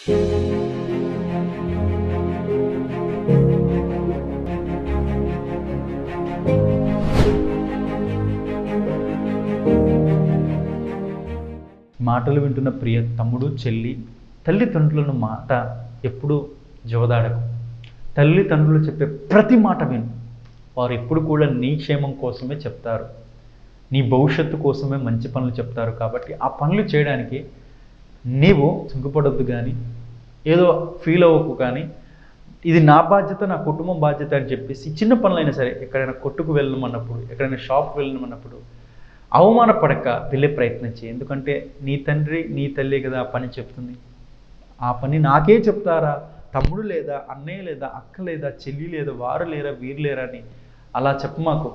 మాటలు వింటున్న ప్రియ తమ్ముడు చెల్లి తల్లిదండ్రులను మాట ఎప్పుడు జవదాడకు తల్లిదండ్రులు చెప్పే ప్రతి మాట విను వారు ఎప్పుడు కూడా నీ క్షేమం కోసమే చెప్తారు నీ భవిష్యత్తు కోసమే మంచి పనులు చెప్తారు కాబట్టి ఆ పనులు చేయడానికి నీవు సిగ్గుపడొద్దు కానీ ఏదో ఫీల్ అవ్వకు కానీ ఇది నా బాధ్యత నా కుటుంబం బాధ్యత అని చెప్పేసి చిన్న పనులైనా సరే ఎక్కడైనా కొట్టుకు వెళ్ళమన్నప్పుడు ఎక్కడైనా షాప్కి వెళ్ళమన్నప్పుడు అవమానపడక వెళ్ళే ప్రయత్నం చేయి ఎందుకంటే నీ తండ్రి నీ తల్లి కదా ఆ పని చెప్తుంది ఆ పని నాకే చెప్తారా తమ్ముడు లేదా అన్నయ్య లేదా అక్క లేదా చెల్లి లేదా వారు లేరా వీరు లేరా అని అలా చెప్పమాకు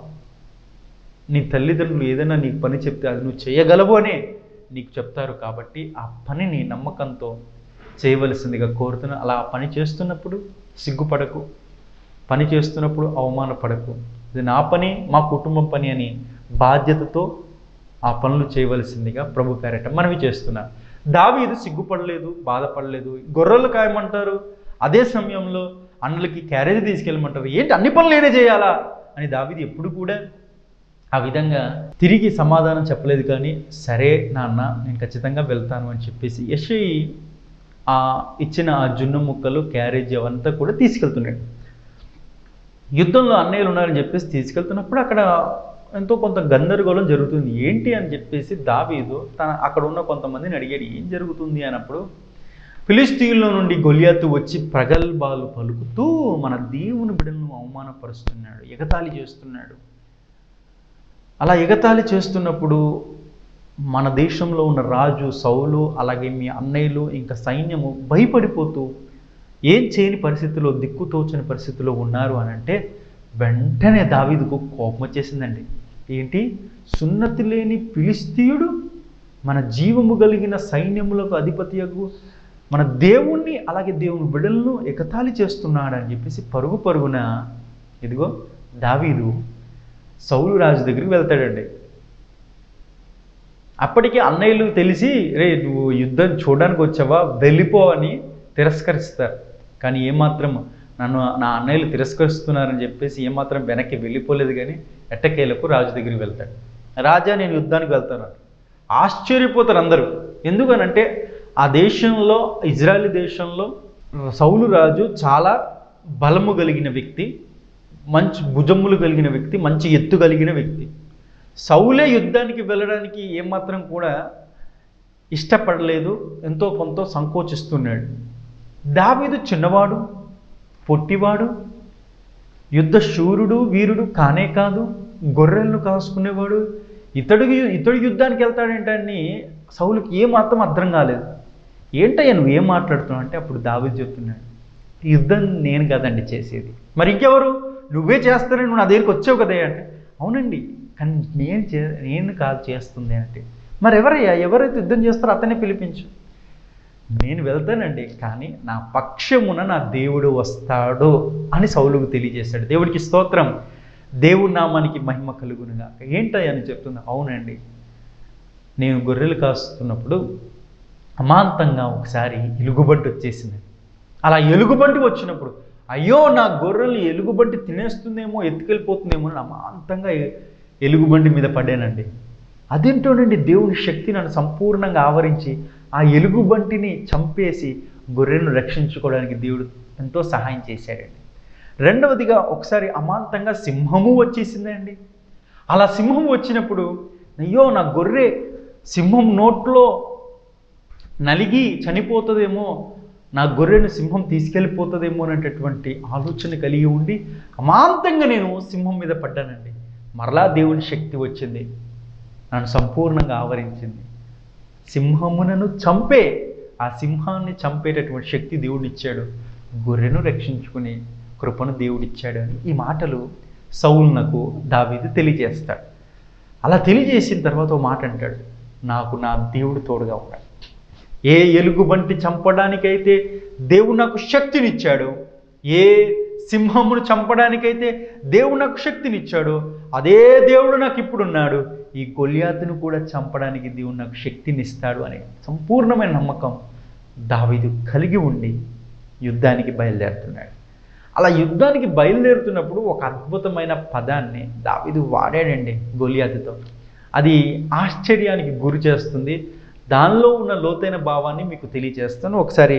నీ తల్లిదండ్రులు ఏదైనా నీకు పని చెప్తే అది నువ్వు చేయగలవు అనే నీకు చెప్తారు కాబట్టి ఆ పనిని నమ్మకంతో చేయవలసిందిగా కోరుతున్నా అలా ఆ పని చేస్తున్నప్పుడు సిగ్గుపడకు పని చేస్తున్నప్పుడు అవమానపడకు ఇది నా పని మా కుటుంబం పని అని బాధ్యతతో ఆ పనులు చేయవలసిందిగా ప్రభు పేరట మనవి చేస్తున్నా దావీదు సిగ్గుపడలేదు బాధపడలేదు గొర్రెలు కాయమంటారు అదే సమయంలో అన్నలకి క్యారేజ్ తీసుకెళ్ళమంటారు ఏంటి అన్ని పనులు నేనే చేయాలా అని దావీదు ఎప్పుడు కూడా ఆ విధంగా తిరిగి సమాధానం చెప్పలేదు కానీ సరే నాన్న నేను ఖచ్చితంగా వెళ్తాను అని చెప్పేసి యశ్వి ఆ ఇచ్చిన ఆ జున్ను ముక్కలు క్యారేజ్ అవంతా కూడా తీసుకెళ్తున్నాడు యుద్ధంలో అన్నయ్యలు ఉన్నారని చెప్పేసి తీసుకెళ్తున్నప్పుడు అక్కడ ఎంతో కొంత గందరగోళం జరుగుతుంది ఏంటి అని చెప్పేసి దావీదు తన అక్కడ ఉన్న కొంతమందిని అడిగాడు ఏం జరుగుతుంది అన్నప్పుడు ఫిలిస్తీన్లో నుండి గొలియాతు వచ్చి ప్రగల్భాలు పలుకుతూ మన దేవుని బిడ్డలను అవమానపరుస్తున్నాడు ఎగతాళి చేస్తున్నాడు అలా ఎగతాళి చేస్తున్నప్పుడు మన దేశంలో ఉన్న రాజు సౌలు అలాగే మీ అన్నయ్యలు ఇంకా సైన్యము భయపడిపోతూ ఏం చేయని పరిస్థితిలో దిక్కుతోచని పరిస్థితిలో ఉన్నారు అని అంటే వెంటనే దావీదుకు కోపం వచ్చేసిందండి ఏంటి సున్నతి లేని ఫిలిస్తీయుడు మన జీవము కలిగిన సైన్యములకు అధిపతియగు మన దేవుణ్ణి అలాగే దేవుని బిడలను ఎగతాళి చేస్తున్నాడు అని చెప్పేసి పరుగు పరుగున ఇదిగో దావీదు సౌలు రాజు దగ్గరికి వెళ్తాడండి అప్పటికి అన్నయ్యలు తెలిసి రే నువ్వు యుద్ధం చూడడానికి వచ్చావా వెళ్ళిపో అని తిరస్కరిస్తారు కానీ ఏమాత్రం నన్ను నా అన్నయ్యలు తిరస్కరిస్తున్నారని చెప్పేసి ఏమాత్రం వెనక్కి వెళ్ళిపోలేదు కానీ ఎట్టకేలకు రాజు దగ్గరికి వెళ్తాడు రాజా నేను యుద్ధానికి వెళ్తాను అంటాడు. ఆశ్చర్యపోతారు అందరూ ఎందుకనంటే ఆ దేశంలో ఇజ్రాయెల్ దేశంలో సౌలు రాజు చాలా బలము కలిగిన వ్యక్తి మంచి భుజములు కలిగిన వ్యక్తి మంచి ఎత్తు కలిగిన వ్యక్తి సౌలే యుద్ధానికి వెళ్ళడానికి ఏమాత్రం కూడా ఇష్టపడలేదు ఎంతో కొంత సంకోచిస్తున్నాడు దావీదు చిన్నవాడు పొట్టివాడు యుద్ధ శూరుడు వీరుడు కానే కాదు గొర్రెలను కాసుకునేవాడు ఇతడు ఇతడు యుద్ధానికి వెళ్తాడేంటని సౌలుకి ఏమాత్రం అర్థం కాలేదు ఏంటయ్యా నువ్వు ఏం మాట్లాడుతున్నావు అంటే అప్పుడు దావీదు చెప్తున్నాడు యుద్ధం నేను కదండి చేసేది మరి ఇంకెవరు నువ్వే చేస్తానని నువ్వు నా దగ్గరికి వచ్చావు కదా అంటే అవునండి కానీ నేను చే నేను కాదు చేస్తుంది అంటే మరి ఎవరయ్యా ఎవరైతే యుద్ధం చేస్తారో అతనే పిలిపించు నేను వెళ్తానండి కానీ నా పక్షమున నా దేవుడు వస్తాడు అని సౌలుకు తెలియజేశాడు దేవుడికి స్తోత్రం దేవుడి నామానికి మహిమ కలుగునుగా ఏంటయ్యా అని చెప్తున్నా అవునండి నేను గొర్రెలు కాస్తున్నప్పుడు అమాంతంగా ఒకసారి ఎలుగుబంటి వచ్చేసింది అలా ఎలుగుబంటి వచ్చినప్పుడు అయ్యో నా గొర్రెలు ఎలుగుబంటి తినేస్తుందేమో ఎత్తుకెళ్ళిపోతుందేమో అని అమాంతంగా ఎ- ఎలుగుబంటి మీద పడానండి అదేంటోనండి దేవుని శక్తి నన్ను సంపూర్ణంగా ఆవరించి ఆ ఎలుగుబంటిని చంపేసి గొర్రెను రక్షించుకోవడానికి దేవుడు ఎంతో సహాయం చేశాడండి రెండవదిగా ఒకసారి అమాంతంగా సింహము వచ్చేసిందండి అలా సింహం వచ్చినప్పుడు అయ్యో నా గొర్రె సింహం నోట్లో నలిగి చనిపోతుందేమో నా గొర్రెను సింహం తీసుకెళ్ళిపోతుందేమో అనేటటువంటి ఆలోచన కలిగి ఉండి అమాంతంగా నేను సింహం మీద పడ్డానండి మరలా దేవుని శక్తి వచ్చింది నన్ను సంపూర్ణంగా ఆవరించింది సింహమునను చంపే ఆ సింహాన్ని చంపేటటువంటి శక్తి దేవుడిచ్చాడు గొర్రెను రక్షించుకునే కృపను దేవుడిచ్చాడు అని ఈ మాటలు సౌలునకు దావీదు తెలియజేస్తాడు అలా తెలియజేసిన తర్వాత ఒక మాట అంటాడు నాకు నా దేవుడు తోడుగా ఉన్నాడు ఏ ఎలుగుబంటి చంపడానికైతే దేవుడు నాకు శక్తినిచ్చాడు ఏ సింహమును చంపడానికైతే దేవుడు నాకు శక్తినిచ్చాడు అదే దేవుడు నాకు ఇప్పుడు ఉన్నాడు ఈ గొల్యాతును కూడా చంపడానికి దేవుడు నాకు శక్తినిస్తాడు అనే సంపూర్ణమైన నమ్మకం దావీదు కలిగి ఉండి యుద్ధానికి బయలుదేరుతున్నాడు అలా యుద్ధానికి బయలుదేరుతున్నప్పుడు ఒక అద్భుతమైన పదాన్ని దావీదు వాడాడండి గొలియాతుతో అది ఆశ్చర్యానికి గురి చేస్తుంది దానిలో ఉన్న లోతైన భావాన్ని మీకు తెలియజేస్తాను ఒకసారి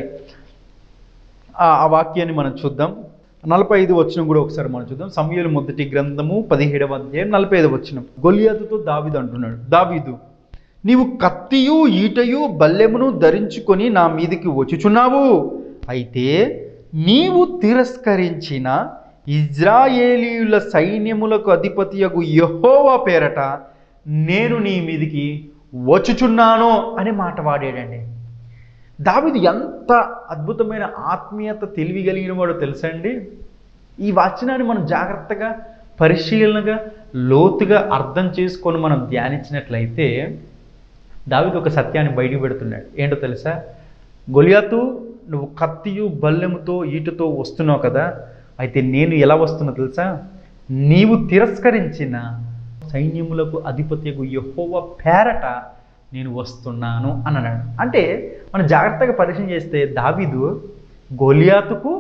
ఆ ఆ వాక్యాన్ని మనం చూద్దాం నలభై ఐదు వచనం కూడా ఒకసారి మనం చూద్దాం సమయలు మొదటి గ్రంథము పదిహేడవ అధ్యాయం నలభై ఐదు వచనం గొలియాతుతో దావీదు అంటున్నాడు దావీదు నీవు కత్తియు ఈటయు బల్లెమును ధరించుకొని నా మీదికి వచ్చుచున్నావు అయితే నీవు తిరస్కరించిన ఇజ్రాయేలీయుల సైన్యములకు అధిపతియగు యెహోవా పేరట నేను నీ మీదికి వచ్చుచున్నాను అనే మాట వాడాడండి దావీదు ఎంత అద్భుతమైన ఆత్మీయత తెలివి కలిగిన వాడో తెలుసా అండి ఈ వచనాన్ని మనం జాగ్రత్తగా పరిశీలనగా లోతుగా అర్థం చేసుకొని మనం ధ్యానించినట్లయితే దావీదు ఒక సత్యాన్ని బయటకు పెడుతున్నాడు ఏంటో తెలుసా గొలియాతు నువ్వు కత్తియు బల్లెముతో ఈటుతో వస్తున్నావు కదా అయితే నేను ఎలా వస్తున్నా తెలుసా నీవు తిరస్కరించిన సైన్యములకు అధిపత్యకు యెహోవా పేరట నేను వస్తున్నాను అని అన్నాడు అంటే మనం జాగ్రత్తగా పరిచయం చేస్తే దావీదు గోలియాతుకు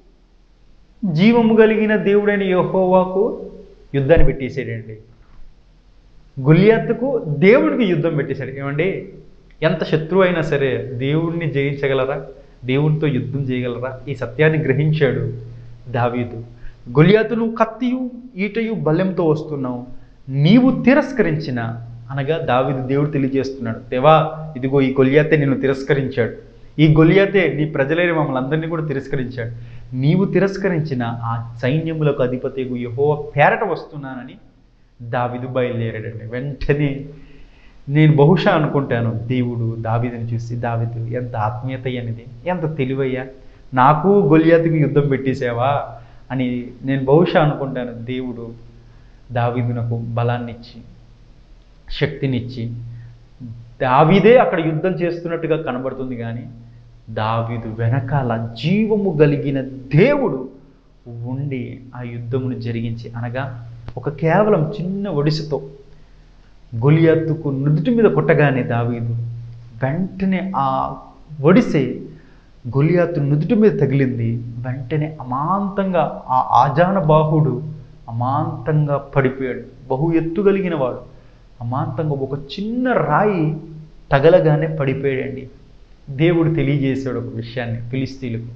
జీవము కలిగిన దేవుడైన యెహోవాకు యుద్ధాన్ని పెట్టేసాడండి గులియాత్తుకు దేవుడికి యుద్ధం పెట్టేశాడు ఏమండి ఎంత శత్రువు అయినా సరే దేవుడిని జయించగలరా దేవునితో యుద్ధం చేయగలరా ఈ సత్యాన్ని గ్రహించాడు దావీదు గొలియాతు నువ్వు కత్తియు ఈటయు బల్లెంతో వస్తున్నావు నీవు తిరస్కరించిన అనగా దావీదు దేవుడు తెలియజేస్తున్నాడు దేవా ఇదిగో ఈ గొలియాతే నిన్ను తిరస్కరించాడు ఈ గొలియాతే నీ ప్రజలైన మమ్మల్ని అందరినీ కూడా తిరస్కరించాడు నీవు తిరస్కరించిన ఆ సైన్యములకు అధిపతి యహో పేరట వస్తున్నానని దావిదు బయలుదేరాడండి వెంటనే నేను బహుశా అనుకుంటాను దేవుడు దావిదని చూసి దావిదు ఎంత ఆత్మీయత అనేది ఎంత తెలివయ్యా నాకు గొలియాతుకు యుద్ధం పెట్టేసావా అని నేను బహుశా అనుకుంటాను దేవుడు దావీదునకు బలాన్నిచ్చి శక్తినిచ్చి దావీదే అక్కడ యుద్ధం చేస్తున్నట్టుగా కనబడుతుంది కానీ దావీదు వెనకాల జీవము కలిగిన దేవుడు ఉండి ఆ యుద్ధమును జరిగించి అనగా ఒక కేవలం చిన్న ఒడిసితో గొలియాత్తుకు నుదుటి మీద కొట్టగానే దావీదు వెంటనే ఆ ఒడిసే గొలియాతు నుదుటి మీద తగిలింది వెంటనే అమాంతంగా ఆ ఆజాన బాహుడు అమాంతంగా పడిపోయాడు బహు ఎత్తు కలిగిన వాడు అమాంతంగా ఒక చిన్న రాయి తగలగానే పడిపోయాడండి దేవుడు తెలియజేశాడు ఒక విషయాన్ని ఫిలిస్తీన్లకు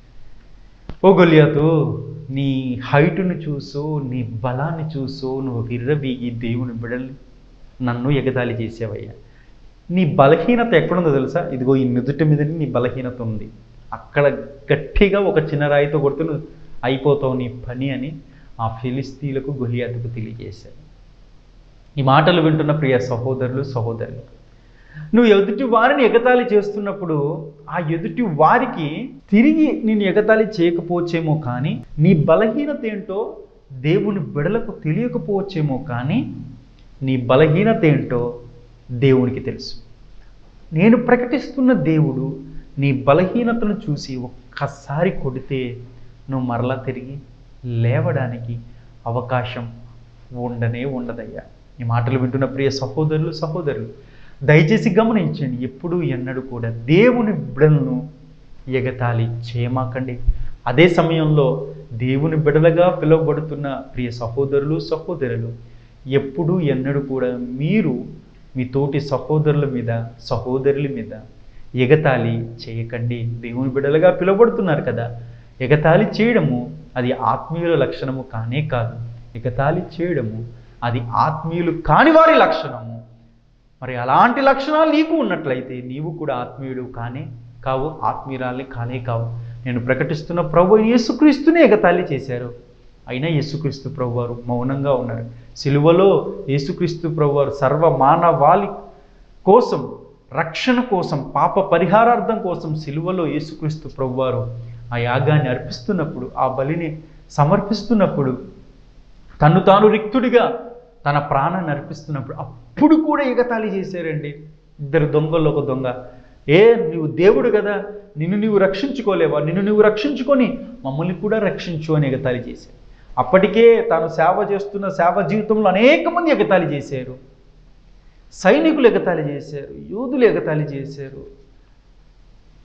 ఓ గొలియాతు నీ హైటును చూసో నీ బలాన్ని చూసో నువ్వు విర్రవీగి దేవుని బిడల్ని నన్ను ఎగతాళి చేసావయ్యా నీ బలహీనత ఎక్కడుందో తెలుసా ఇదిగో ఈ నుదుటి మీద నీ బలహీనత ఉంది అక్కడ గట్టిగా ఒక చిన్న రాయితో కొడుతూ నువ్వు అయిపోతావు నీ పని అని ఆ ఫిలిస్తీన్లకు గొలియాతుకు తెలియజేశాడు ఈ మాటలు వింటున్న ప్రియ సహోదరులు సహోదరులు నువ్వు ఎదుటి వారిని ఎగతాళి చేస్తున్నప్పుడు ఆ ఎదుటి వారికి తిరిగి నేను ఎగతాళి చేయకపోవచ్చేమో కానీ నీ బలహీనత ఏంటో దేవుని బిడలకు తెలియకపోవచ్చేమో కానీ నీ బలహీనత ఏంటో దేవునికి తెలుసు నేను ప్రకటిస్తున్న దేవుడు నీ బలహీనతను చూసి ఒక్కసారి కొడితే నువ్వు మరలా తిరిగి లేవడానికి అవకాశం ఉండనే ఉండదయ్యా ఈ మాటలు వింటున్న ప్రియ సహోదరులు సహోదరులు దయచేసి గమనించండి ఎప్పుడు ఎన్నడూ కూడా దేవుని బిడలను ఎగతాళి చేయమాకండి అదే సమయంలో దేవుని బిడలుగా పిలువబడుతున్న ప్రియ సహోదరులు సహోదరులు ఎప్పుడు ఎన్నడూ కూడా మీరు మీ తోటి సహోదరుల మీద సహోదరుల మీద ఎగతాళి చేయకండి దేవుని బిడలుగా పిలువబడుతున్నారు కదా ఎగతాళి చేయడము అది ఆత్మీయుల లక్షణము కానే కాదు ఎగతాళి చేయడము అది ఆత్మీయులు కాని వారి లక్షణము మరి అలాంటి లక్షణాలు నీకు ఉన్నట్లయితే నీవు కూడా ఆత్మీయుడు కానే కావు ఆత్మీయురాల్ని కానే కావు నేను ప్రకటిస్తున్న ప్రభు అయిన యేసుక్రీస్తునే ఎగతాళి చేశారు అయినా యేసుక్రీస్తు ప్రభు వారు మౌనంగా ఉన్నారు సిలువలో యేసుక్రీస్తు ప్రభు వారు సర్వ మానవాళి కోసం రక్షణ కోసం పాప పరిహారార్థం కోసం సిలువలో యేసుక్రీస్తు ప్రభు వారు ఆ యాగాన్ని అర్పిస్తున్నప్పుడు ఆ బలిని సమర్పిస్తున్నప్పుడు తను తాను రిక్తుడిగా తన ప్రాణాన్ని అర్పిస్తున్నప్పుడు అప్పుడు కూడా ఎగతాళి చేశారండి ఇద్దరు దొంగల్లో ఒక దొంగ ఏ నువ్వు దేవుడు కదా నిన్ను నీవు రక్షించుకోలేవా నిన్ను నువ్వు రక్షించుకొని మమ్మల్ని కూడా రక్షించు అని ఎగతాళి చేశారు అప్పటికే తాను సేవ చేస్తున్న సేవ జీవితంలో అనేక మంది ఎగతాళి చేశారు సైనికులు ఎగతాళి చేశారు యూదులు ఎగతాళి చేశారు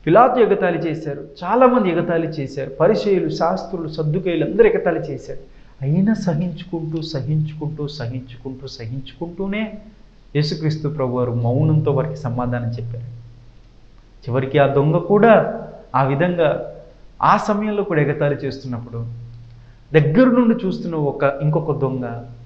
పిలాతు ఎగతాళి చేశారు చాలామంది ఎగతాళి చేశారు పరిచయులు శాస్త్రులు సర్దుకేయులు అందరూ ఎగతాళి చేశారు అయినా సహించుకుంటూ సహించుకుంటూ సహించుకుంటూ సహించుకుంటూనే యేసుక్రీస్తు ప్రభు వారు మౌనంతో వారికి సమాధానం చెప్పారు చివరికి ఆ దొంగ కూడా ఆ విధంగా ఆ సమయంలో కూడా ఎగతాళి చేస్తున్నప్పుడు దగ్గర నుండి చూస్తున్న ఒక ఇంకొక దొంగ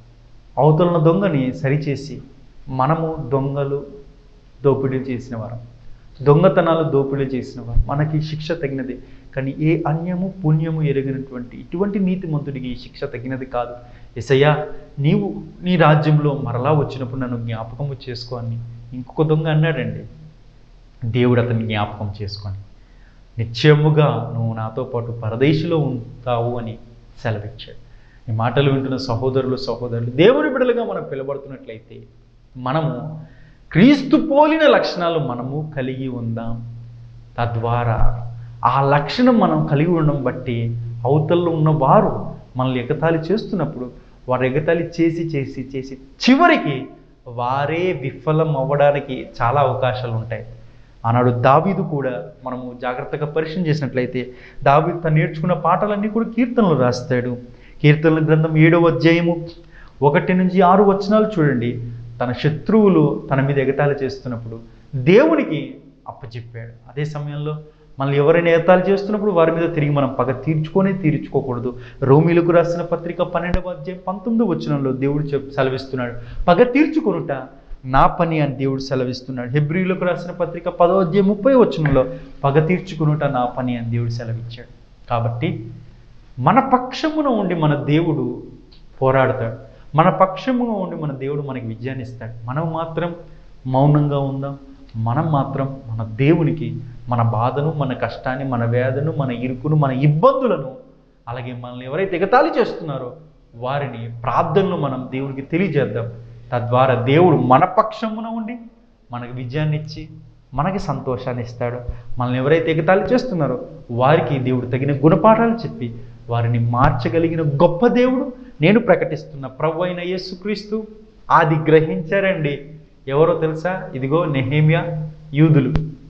అవతలన దొంగని సరిచేసి మనము దొంగలు దోపిడీలు చేసిన వారం దొంగతనాలు దోపిడీ చేసిన వారు మనకి శిక్ష తగినది కానీ ఏ అన్యము పుణ్యము ఎరిగినటువంటి ఇటువంటి నీతిమంతుడికి ఈ శిక్ష తగినది కాదు ఎసయ్యా నీవు నీ రాజ్యంలో మరలా వచ్చినప్పుడు నన్ను జ్ఞాపకము చేసుకో అని ఇంకొక దొంగ అన్నాడండి దేవుడు అతన్ని జ్ఞాపకం చేసుకొని నిశ్చయముగా నువ్వు నాతో పాటు పరదేశిలో ఉంటావు అని సెలవిచ్చాడు ఈ మాటలు వింటున్న సహోదరులు సహోదరులు దేవుని బిడలుగా మనం పిలబడుతున్నట్లయితే మనము క్రీస్తు పోలిన లక్షణాలు మనము కలిగి ఉందాం తద్వారా ఆ లక్షణం మనం కలిగి ఉండడం బట్టి అవతల్లో ఉన్న వారు మనల్ని ఎగతాళి చేస్తున్నప్పుడు వారు ఎగతాళి చేసి చేసి చేసి చివరికి వారే విఫలం అవ్వడానికి చాలా అవకాశాలు ఉంటాయి ఆనాడు దావీదు కూడా మనము జాగ్రత్తగా పరిశీలన చేసినట్లయితే దావీదు తను నేర్చుకున్న పాటలన్నీ కూడా కీర్తనలు రాస్తాడు కీర్తనల గ్రంథం ఏడవ అధ్యాయము ఒకటి నుంచి ఆరు వచనాలు చూడండి తన శత్రువులు తన మీద ఎగతాళి చేస్తున్నప్పుడు దేవునికి అప్పచెప్పాడు అదే సమయంలో మనల్ని ఎవరైనా ఎగతాళి చేస్తున్నప్పుడు వారి మీద తిరిగి మనం పగ తీర్చుకొనే తీర్చుకోకూడదు రోమిలకు రాసిన పత్రిక పన్నెండవ అధ్యాయం పంతొమ్మిది వచనంలో దేవుడు చెప్ సెలవిస్తున్నాడు పగ తీర్చుకొనుట నా పని అని దేవుడు సెలవిస్తున్నాడు హెబ్రిలకు రాసిన పత్రిక పదో అధ్యాయం ముప్పై వచనంలో పగ తీర్చుకునుట నా పని అని దేవుడు సెలవిచ్చాడు కాబట్టి మన పక్షమున ఉండి మన దేవుడు పోరాడతాడు మన పక్షముగా ఉండి మన దేవుడు మనకి విజయాన్ని ఇస్తాడు మనం మాత్రం మౌనంగా ఉందాం మనం మాత్రం మన దేవునికి మన బాధను మన కష్టాన్ని మన వేదను మన ఇరుకును మన ఇబ్బందులను అలాగే మనల్ని ఎవరైతే ఎగతాళి చేస్తున్నారో వారిని ప్రార్థనలు మనం దేవునికి తెలియజేద్దాం తద్వారా దేవుడు మన పక్షమున ఉండి మనకి విజయాన్ని ఇచ్చి మనకి సంతోషాన్ని ఇస్తాడు మనల్ని ఎవరైతే ఎగతాళి చేస్తున్నారో వారికి దేవుడు తగిన గుణపాఠాలు చెప్పి వారిని మార్చగలిగిన గొప్ప దేవుడు నేను ప్రకటిస్తున్న ప్రభు అయిన యేసుక్రీస్తు అది గ్రహించారండి ఎవరో తెలుసా ఇదిగో నెహేమియా యూదులు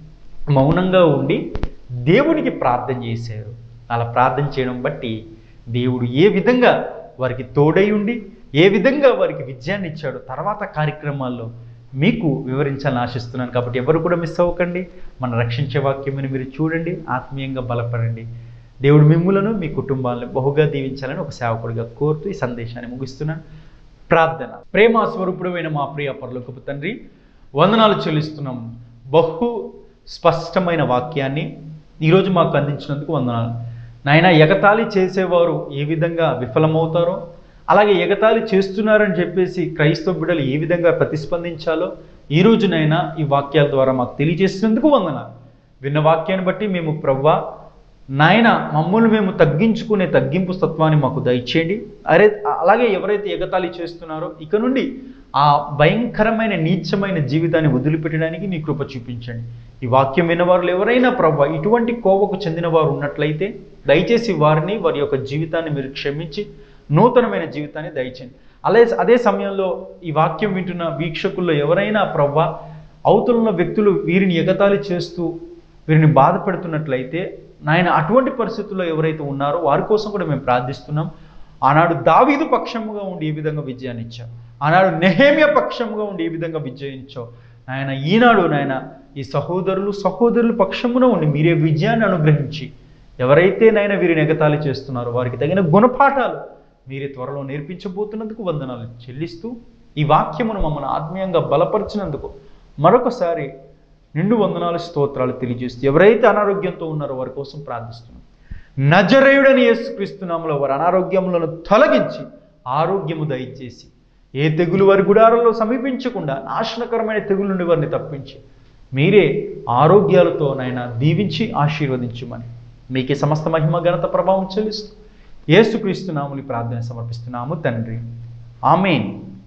మౌనంగా ఉండి దేవునికి ప్రార్థన చేశారు అలా ప్రార్థన చేయడం బట్టి దేవుడు ఏ విధంగా వారికి తోడై ఉండి ఏ విధంగా వారికి విజయాన్ని ఇచ్చాడో తర్వాత కార్యక్రమాల్లో మీకు వివరించాలని ఆశిస్తున్నాను కాబట్టి ఎవరు కూడా మిస్ అవ్వకండి మన రక్షించే వాక్యమని మీరు చూడండి ఆత్మీయంగా బలపడండి దేవుడు మిమ్ములను మీ కుటుంబాలను బహుగా దీవించాలని ఒక సేవకుడిగా కోరుతూ ఈ సందేశాన్ని ముగిస్తున్నాను ప్రార్థన ప్రేమ స్వరూపుడమైన మా ప్రియ పరలోకపు తండ్రి వందనాలు చెల్లిస్తున్నాం బహు స్పష్టమైన వాక్యాన్ని ఈరోజు మాకు అందించినందుకు వందనాలు నాయన ఎగతాళి చేసేవారు ఏ విధంగా విఫలమవుతారో అలాగే ఎగతాళి చేస్తున్నారని చెప్పేసి క్రైస్తవ బిడ్డలు ఏ విధంగా ప్రతిస్పందించాలో ఈ రోజునైనా ఈ వాక్యాల ద్వారా మాకు తెలియజేసినందుకు వందనాలు విన్న వాక్యాన్ని బట్టి మేము ప్రవ్వా నాయన మమ్మల్ని మేము తగ్గించుకునే తగ్గింపు తత్వాన్ని మాకు దయచేయండి అరే అలాగే ఎవరైతే ఎగతాళి చేస్తున్నారో ఇక నుండి ఆ భయంకరమైన నీచమైన జీవితాన్ని వదిలిపెట్టడానికి నీ కృప చూపించండి ఈ వాక్యం విన్నవారు ఎవరైనా ప్రభా ఇటువంటి కోవకు చెందిన వారు ఉన్నట్లయితే దయచేసి వారిని వారి యొక్క జీవితాన్ని మీరు క్షమించి నూతనమైన జీవితాన్ని దయచేయండి అలాగే అదే సమయంలో ఈ వాక్యం వింటున్న వీక్షకుల్లో ఎవరైనా ప్రవ్వా అవతలున్న వ్యక్తులు వీరిని ఎగతాళి చేస్తూ వీరిని బాధ పెడుతున్నట్లయితే నాయన అటువంటి పరిస్థితుల్లో ఎవరైతే ఉన్నారో వారి కోసం కూడా మేము ప్రార్థిస్తున్నాం ఆనాడు దావీదు పక్షముగా ఉండి ఏ విధంగా విజయాన్ని ఇచ్చావు ఆనాడు నెహేమియ పక్షముగా ఉండి ఏ విధంగా విజయం ఇచ్చావు నాయన ఈనాడు నాయన ఈ సహోదరులు సహోదరుల పక్షమున ఉండి మీరే విజయాన్ని అనుగ్రహించి ఎవరైతే నాయన వీరిని ఎగతాళి చేస్తున్నారో వారికి తగిన గుణపాఠాలు మీరే త్వరలో నేర్పించబోతున్నందుకు వందనాలు చెల్లిస్తూ ఈ వాక్యమును మమ్మల్ని ఆత్మీయంగా బలపరిచినందుకు మరొకసారి నిండు వందనాలు స్తోత్రాలు తెలియజేస్తూ ఎవరైతే అనారోగ్యంతో ఉన్నారో వారి కోసం ప్రార్థిస్తున్నాం నజరేయుడని యేసుక్రీస్తునామలో వారి అనారోగ్యములను తొలగించి ఆరోగ్యము దయచేసి ఏ తెగులు వారి గుడారంలో సమీపించకుండా నాశనకరమైన తెగులు నుండి వారిని తప్పించి మీరే ఆరోగ్యాలతో నాయన దీవించి ఆశీర్వదించమని మీకే సమస్త మహిమ ఘనత ప్రభావం చెల్లిస్తూ యేసుక్రీస్తునాముని ప్రార్థన సమర్పిస్తున్నాము తండ్రి ఆమెన్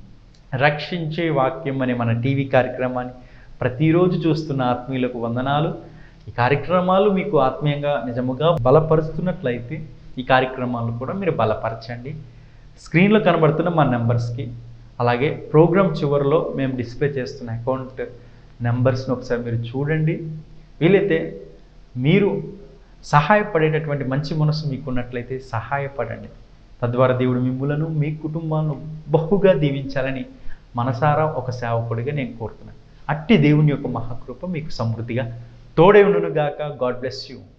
రక్షించే వాక్యం అనే మన టీవీ కార్యక్రమాన్ని ప్రతిరోజు చూస్తున్న ఆత్మీయులకు వందనాలు ఈ కార్యక్రమాలు మీకు ఆత్మీయంగా నిజముగా బలపరుస్తున్నట్లయితే ఈ కార్యక్రమాలు కూడా మీరు బలపరచండి స్క్రీన్లో కనబడుతున్న మా నెంబర్స్కి అలాగే ప్రోగ్రామ్ చివరిలో మేము డిస్ప్లే చేస్తున్న అకౌంట్ నెంబర్స్ని ఒకసారి మీరు చూడండి వీలైతే మీరు సహాయపడేటటువంటి మంచి మనసు మీకు ఉన్నట్లయితే సహాయపడండి తద్వారా దేవుడు మిమ్ములను మీ కుటుంబాలను బహుగా దీవించాలని మనసారా ఒక సేవకుడిగా నేను కోరుతున్నాను అట్టి దేవుని యొక్క మహాకృప మీకు సమృద్ధిగా తోడే ఉండును గాక గాడ్ బ్లెస్ యూ